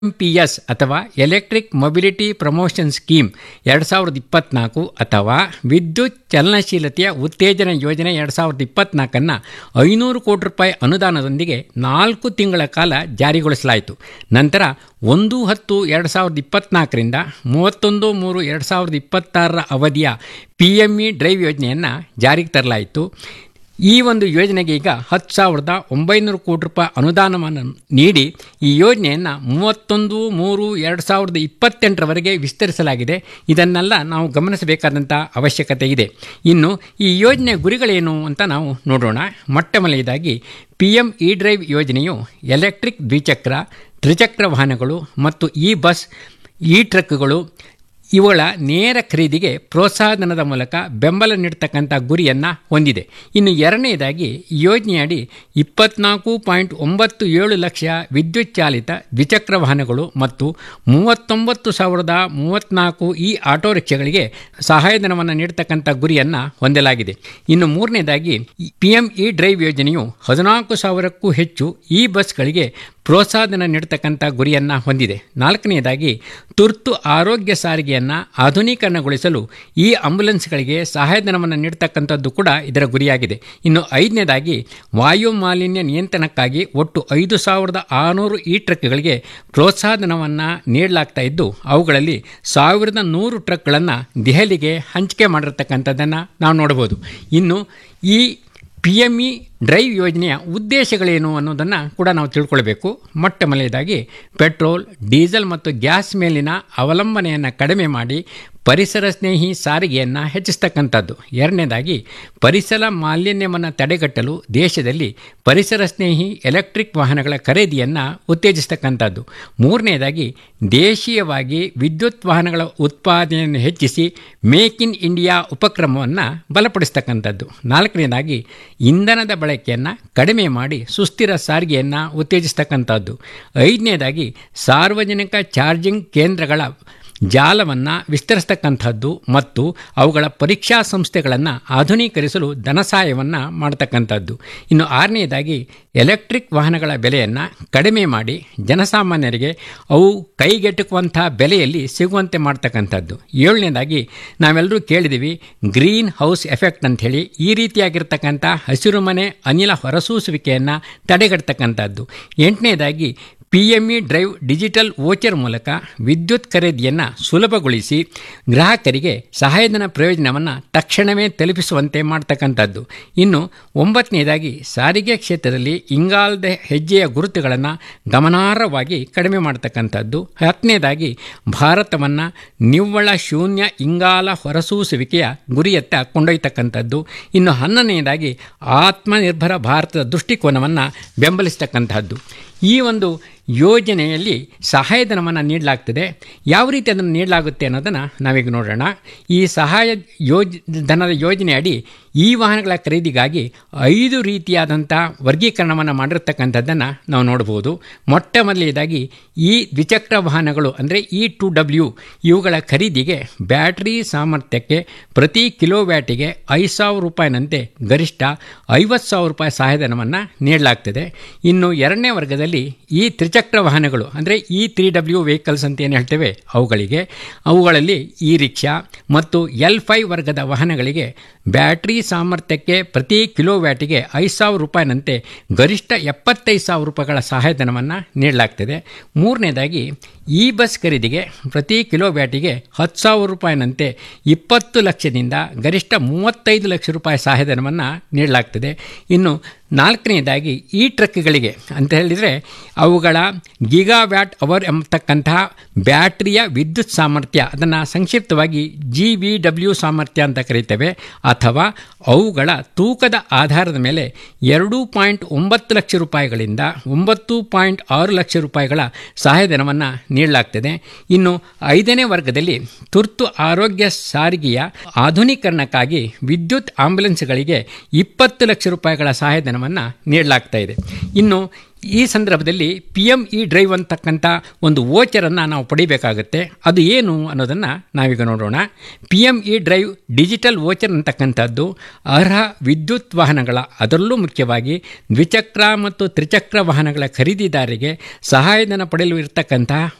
P S ಅಥವಾ electric mobility promotion scheme ಎರಡು ಸಾವಿರದ ಇಪ್ಪತ್ನಾಲ್ಕು ಅಥವಾ ವಿದ್ಯುತ್ ಚಲನಶೀಲತೆಯ ಉತ್ತೇಜನ ಯೋಜನೆ ಎರಡು ಸಾವಿರದ ಇಪ್ಪತ್ನಾಲ್ಕನ್ನು ಐನೂರು ಕೋಟಿ ರೂಪಾಯಿ ಅನುದಾನದೊಂದಿಗೆ ನಾಲ್ಕು ತಿಂಗಳ ಕಾಲ ಜಾರಿಗೊಳಿಸಲಾಯಿತು ನಂತರ ಒಂದು ಹತ್ತು ಎರಡು ಸಾವಿರದ ಇಪ್ಪತ್ನಾಲ್ಕರಿಂದ ಮೂವತ್ತೊಂದು ಮೂರು ಎರಡು ಸಾವಿರದ ಇಪ್ಪತ್ತಾರರ ಅವಧಿಯ ಪಿ ಎಮ್ ಇ ಡ್ರೈವ್ ಯೋಜನೆಯನ್ನು ಜಾರಿಗೆ ತರಲಾಯಿತು ಈ ಒಂದು ಯೋಜನೆಗೆ ಈಗ ಹತ್ತು ಸಾವಿರದ ಒಂಬೈನೂರು ಕೋಟಿ ರೂಪಾಯಿ ಅನುದಾನವನ್ನು ನೀಡಿ ಈ ಯೋಜನೆಯನ್ನು ಮೂವತ್ತೊಂದು ಮೂರು ಎರಡು ಸಾವಿರದ ಇಪ್ಪತ್ತೆಂಟರವರೆಗೆ ವಿಸ್ತರಿಸಲಾಗಿದೆ ಇದನ್ನೆಲ್ಲ ನಾವು ಗಮನಿಸಬೇಕಾದಂಥ ಅವಶ್ಯಕತೆ ಇದೆ ಇನ್ನು ಈ ಯೋಜನೆಯ ಗುರಿಗಳೇನು ಅಂತ ನಾವು ನೋಡೋಣ ಮೊಟ್ಟಮೊದಲನೇದಾಗಿ ಪಿ ಎಮ್ ಇ ಡ್ರೈವ್ ಯೋಜನೆಯು ಎಲೆಕ್ಟ್ರಿಕ್ ದ್ವಿಚಕ್ರ ತ್ರಿಚಕ್ರ ವಾಹನಗಳು ಮತ್ತು ಇ ಬಸ್ ಇ ಟ್ರಕ್ಗಳು ಇವುಗಳ ನೇರ ಖರೀದಿಗೆ ಪ್ರೋತ್ಸಾಹಧನದ ಮೂಲಕ ಬೆಂಬಲ ನೀಡತಕ್ಕಂಥ ಗುರಿಯನ್ನು ಹೊಂದಿದೆ ಇನ್ನು ಎರಡನೇದಾಗಿ ಯೋಜನೆಯಡಿ ಇಪ್ಪತ್ನಾಲ್ಕು ಪಾಯಿಂಟ್ ಒಂಬತ್ತು ಏಳು ಲಕ್ಷ ವಿದ್ಯುತ್ ಚಾಲಿತ ದ್ವಿಚಕ್ರ ವಾಹನಗಳು ಮತ್ತು ಮೂವತ್ತೊಂಬತ್ತು ಸಾವಿರದ ಮೂವತ್ತ್ನಾಲ್ಕು ಈ ಆಟೋ ರಿಕ್ಷಾಗಳಿಗೆ ಸಹಾಯಧನವನ್ನು ನೀಡತಕ್ಕಂಥ ಗುರಿಯನ್ನು ಹೊಂದಲಾಗಿದೆ ಇನ್ನು ಮೂರನೇದಾಗಿ ಪಿ ಎಂ ಇ ಡ್ರೈವ್ ಯೋಜನೆಯು ಹದಿನಾಲ್ಕು ಸಾವಿರಕ್ಕೂ ಹೆಚ್ಚು ಈ ಬಸ್ಗಳಿಗೆ ಪ್ರೋತ್ಸಾಹಧನ ನೀಡತಕ್ಕಂಥ ಗುರಿಯನ್ನು ಹೊಂದಿದೆ ನಾಲ್ಕನೆಯದಾಗಿ ತುರ್ತು ಆರೋಗ್ಯ ಸಾರಿಗೆಯನ್ನು ಆಧುನೀಕರಣಗೊಳಿಸಲು ಈ ಆಂಬ್ಯುಲೆನ್ಸ್ಗಳಿಗೆ ಸಹಾಯಧನವನ್ನು ನೀಡತಕ್ಕಂಥದ್ದು ಕೂಡ ಇದರ ಗುರಿಯಾಗಿದೆ ಇನ್ನು ಐದನೇದಾಗಿ ವಾಯು ಮಾಲಿನ್ಯ ನಿಯಂತ್ರಣಕ್ಕಾಗಿ ಒಟ್ಟು ಐದು ಸಾವಿರದ ಆರುನೂರು ಈ ಟ್ರಕ್ಗಳಿಗೆ ಪ್ರೋತ್ಸಾಹಧನವನ್ನು ನೀಡಲಾಗ್ತಾ ಇದ್ದು ಅವುಗಳಲ್ಲಿ ಸಾವಿರದ ನೂರು ಟ್ರಕ್ಗಳನ್ನು ದೆಹಲಿಗೆ ಹಂಚಿಕೆ ಮಾಡಿರ್ತಕ್ಕಂಥದ್ದನ್ನು ನಾವು ನೋಡ್ಬೋದು ಇನ್ನು ಈ ಪಿ ಎಮ್ ಇ ಡ್ರೈವ್ ಯೋಜನೆಯ ಉದ್ದೇಶಗಳೇನು ಅನ್ನೋದನ್ನು ಕೂಡ ನಾವು ತಿಳ್ಕೊಳ್ಬೇಕು ಮೊಟ್ಟ ಮೊದಲನೇದಾಗಿ ಪೆಟ್ರೋಲ್ ಡೀಸೆಲ್ ಮತ್ತು ಗ್ಯಾಸ್ ಮೇಲಿನ ಅವಲಂಬನೆಯನ್ನು ಕಡಿಮೆ ಮಾಡಿ ಪರಿಸರ ಸ್ನೇಹಿ ಸಾರಿಗೆಯನ್ನು ಹೆಚ್ಚಿಸ್ತಕ್ಕಂಥದ್ದು ಎರಡನೇದಾಗಿ ಪರಿಸರ ಮಾಲಿನ್ಯವನ್ನು ತಡೆಗಟ್ಟಲು ದೇಶದಲ್ಲಿ ಪರಿಸರ ಸ್ನೇಹಿ ಎಲೆಕ್ಟ್ರಿಕ್ ವಾಹನಗಳ ಖರೀದಿಯನ್ನು ಉತ್ತೇಜಿಸ್ತಕ್ಕಂಥದ್ದು ಮೂರನೇದಾಗಿ ದೇಶೀಯವಾಗಿ ವಿದ್ಯುತ್ ವಾಹನಗಳ ಉತ್ಪಾದನೆಯನ್ನು ಹೆಚ್ಚಿಸಿ ಮೇಕ್ ಇನ್ ಇಂಡಿಯಾ ಉಪಕ್ರಮವನ್ನು ಬಲಪಡಿಸ್ತಕ್ಕಂಥದ್ದು ನಾಲ್ಕನೇದಾಗಿ ಇಂಧನದ ಬಳಕೆಯನ್ನು ಕಡಿಮೆ ಮಾಡಿ ಸುಸ್ಥಿರ ಸಾರಿಗೆಯನ್ನು ಉತ್ತೇಜಿಸ್ತಕ್ಕಂಥದ್ದು ಐದನೇದಾಗಿ ಸಾರ್ವಜನಿಕ ಚಾರ್ಜಿಂಗ್ ಕೇಂದ್ರಗಳ ಜಾಲವನ್ನು ವಿಸ್ತರಿಸ್ತಕ್ಕಂಥದ್ದು ಮತ್ತು ಅವುಗಳ ಪರೀಕ್ಷಾ ಸಂಸ್ಥೆಗಳನ್ನು ಆಧುನೀಕರಿಸಲು ಧನಸಹಾಯವನ್ನು ಮಾಡತಕ್ಕಂಥದ್ದು ಇನ್ನು ಆರನೆಯದಾಗಿ ಎಲೆಕ್ಟ್ರಿಕ್ ವಾಹನಗಳ ಬೆಲೆಯನ್ನು ಕಡಿಮೆ ಮಾಡಿ ಜನಸಾಮಾನ್ಯರಿಗೆ ಅವು ಕೈಗೆಟುಕುವಂಥ ಬೆಲೆಯಲ್ಲಿ ಸಿಗುವಂತೆ ಮಾಡ್ತಕ್ಕಂಥದ್ದು ಏಳನೇದಾಗಿ ನಾವೆಲ್ಲರೂ ಕೇಳಿದ್ದೀವಿ ಗ್ರೀನ್ ಹೌಸ್ ಎಫೆಕ್ಟ್ ಅಂಥೇಳಿ ಈ ರೀತಿಯಾಗಿರ್ತಕ್ಕಂಥ ಹಸಿರು ಮನೆ ಅನಿಲ ಹೊರಸೂಸುವಿಕೆಯನ್ನು ತಡೆಗಟ್ಟತಕ್ಕಂಥದ್ದು ಎಂಟನೇದಾಗಿ P M E drive digital voucher ಮೂಲಕ ವಿದ್ಯುತ್ ಖರೀದಿಯನ್ನು ಸುಲಭಗೊಳಿಸಿ ಗ್ರಾಹಕರಿಗೆ ಸಹಾಯಧನ ಪ್ರಯೋಜನವನ್ನು ತಕ್ಷಣವೇ ತಲುಪಿಸುವಂತೆ ಮಾಡ್ತಕ್ಕಂಥದ್ದು ಇನ್ನು ಒಂಬತ್ತನೇದಾಗಿ ಸಾರಿಗೆ ಕ್ಷೇತ್ರದಲ್ಲಿ ಇಂಗಾಲದ ಹೆಜ್ಜೆಯ ಗುರುತುಗಳನ್ನು ಗಮನಾರ್ಹವಾಗಿ ಕಡಿಮೆ ಮಾಡ್ತಕ್ಕಂಥದ್ದು ಹತ್ತನೇದಾಗಿ ಭಾರತವನ್ನು ನಿವ್ವಳ ಶೂನ್ಯ ಇಂಗಾಲ ಹೊರಸೂಸುವಿಕೆಯ ಗುರಿಯತ್ತ ಕೊಂಡೊಯ್ತಕ್ಕಂಥದ್ದು ಇನ್ನು ಹನ್ನೊಂದನೇದಾಗಿ ಆತ್ಮನಿರ್ಭರ ಭಾರತದ ದೃಷ್ಟಿಕೋನವನ್ನು ಬೆಂಬಲಿಸ್ತಕ್ಕಂಥದ್ದು ಈ ಒಂದು ಯೋಜನೆಯಲ್ಲಿ ಸಹಾಯಧನವನ್ನು ನೀಡಲಾಗ್ತದೆ ಯಾವ ರೀತಿ ಅದನ್ನು ನೀಡಲಾಗುತ್ತೆ ಅನ್ನೋದನ್ನು ನಾವೀಗ ನೋಡೋಣ ಈ ಸಹಾಯ ಯೋಜ ಧನದ ಯೋಜನೆ ಅಡಿ ಈ ವಾಹನಗಳ ಖರೀದಿಗಾಗಿ ಐದು ರೀತಿಯಾದಂಥ ವರ್ಗೀಕರಣವನ್ನು ಮಾಡಿರ್ತಕ್ಕಂಥದ್ದನ್ನು ನಾವು ನೋಡ್ಬೋದು ಮೊಟ್ಟ ಮೊದಲನೇದಾಗಿ ಈ ದ್ವಿಚಕ್ರ ವಾಹನಗಳು ಅಂದರೆ ಇ ಟು ಡಬ್ಲ್ಯೂ ಇವುಗಳ ಖರೀದಿಗೆ ಬ್ಯಾಟ್ರಿ ಸಾಮರ್ಥ್ಯಕ್ಕೆ ಪ್ರತಿ ಕಿಲೋವ್ಯಾಟಿಗೆ ಐದು ಸಾವಿರ ರೂಪಾಯಿನಂತೆ ಗರಿಷ್ಠ ಐವತ್ತು ಸಾವಿರ ರೂಪಾಯಿ ಸಹಾಯಧನವನ್ನು ನೀಡಲಾಗ್ತದೆ ಇನ್ನು ಎರಡನೇ ವರ್ಗದಲ್ಲಿ ಈ ತ್ರಿಚಕ್ರ ವಾಹನಗಳು ಅಂದರೆ ಈ ತ್ರೀ ಡಬ್ಲ್ಯೂ ವೆಹಿಕಲ್ಸ್ ಅಂತ ಏನು ಹೇಳ್ತೇವೆ ಅವುಗಳಿಗೆ ಅವುಗಳಲ್ಲಿ ಇ ರಿಕ್ಷಾ ಮತ್ತು ಎಲ್ ಫೈವ್ ವರ್ಗದ ವಾಹನಗಳಿಗೆ ಬ್ಯಾಟ್ರಿ ಸಾಮರ್ಥ್ಯಕ್ಕೆ ಪ್ರತಿ ಕಿಲೋವ್ಯಾಟಿಗೆ ಐದು ಸಾವಿರ ರೂಪಾಯಿನಂತೆ ಗರಿಷ್ಠ ಎಪ್ಪತ್ತೈದು ಸಾವಿರ ರೂಪಾಯಿಗಳ ಸಹಾಯಧನವನ್ನು ನೀಡಲಾಗ್ತದೆ ಮೂರನೇದಾಗಿ ಈ ಬಸ್ ಖರೀದಿಗೆ ಪ್ರತಿ ಕಿಲೋವ್ಯಾಟಿಗೆ ಹತ್ತು ಸಾವಿರ ರೂಪಾಯಿನಂತೆ ಇಪ್ಪತ್ತು ಲಕ್ಷದಿಂದ ಗರಿಷ್ಠ ಮೂವತ್ತೈದು ಲಕ್ಷ ರೂಪಾಯಿ ಸಹಾಯಧನವನ್ನು ನೀಡಲಾಗ್ತದೆ ಇನ್ನು ನಾಲ್ಕನೇದಾಗಿ ಈ ಟ್ರಕ್ಗಳಿಗೆ ಅಂತ ಹೇಳಿದರೆ ಅವುಗಳ ಗಿಗಾವ್ಯಾಟ್ ಅವರ್ ಎಂಬತಕ್ಕಂತಹ ಬ್ಯಾಟ್ರಿಯ ವಿದ್ಯುತ್ ಸಾಮರ್ಥ್ಯ ಅದನ್ನು ಸಂಕ್ಷಿಪ್ತವಾಗಿ ಜಿ ವಿ ಡಬ್ಲ್ಯೂ ಸಾಮರ್ಥ್ಯ ಅಂತ ಕರೀತೇವೆ ಅಥವಾ ಅವುಗಳ ತೂಕದ ಆಧಾರದ ಮೇಲೆ ಎರಡು ಪಾಯಿಂಟ್ ಒಂಬತ್ತು ಲಕ್ಷ ರೂಪಾಯಿಗಳಿಂದ ಒಂಬತ್ತು ಪಾಯಿಂಟ್ ಆರು ಲಕ್ಷ ರೂಪಾಯಿಗಳ ಸಹಾಯಧನವನ್ನು ನೀಡಲಾಗ್ತದೆ ಇನ್ನು ಐದನೇ ವರ್ಗದಲ್ಲಿ ತುರ್ತು ಆರೋಗ್ಯ ಸಾರಿಗೆಯ ಆಧುನೀಕರಣಕ್ಕಾಗಿ ವಿದ್ಯುತ್ ಆಂಬ್ಯುಲೆನ್ಸ್ಗಳಿಗೆ ಇಪ್ಪತ್ತು ಲಕ್ಷ ರೂಪಾಯಿಗಳ ಸಹಾಯಧನವನ್ನು ನೀಡಲಾಗ್ತಾ ಇದೆ ಇನ್ನು ಈ ಸಂದರ್ಭದಲ್ಲಿ ಪಿ ಎಮ್ ಇ ಡ್ರೈವ್ ಅಂತಕ್ಕಂಥ ಒಂದು ವೋಚರನ್ನು ನಾವು ನಾವು ಪಡಿಬೇಕಾಗುತ್ತೆ ಅದು ಏನು ಅನ್ನೋದನ್ನು ನಾವೀಗ ನೋಡೋಣ P M E drive digital voucher ಅಂತಕ್ಕಂಥದ್ದು ಅರ್ಹ ವಿದ್ಯುತ್ ವಾಹನಗಳ ಅದರಲ್ಲೂ ಮುಖ್ಯವಾಗಿ ದ್ವಿಚಕ್ರ ಮತ್ತು ತ್ರಿಚಕ್ರ ವಾಹನಗಳ ಖರೀದಿದಾರರಿಗೆ ಸಹಾಯಧನ ಪಡೆಯಲು ಇರತಕ್ಕಂತಹ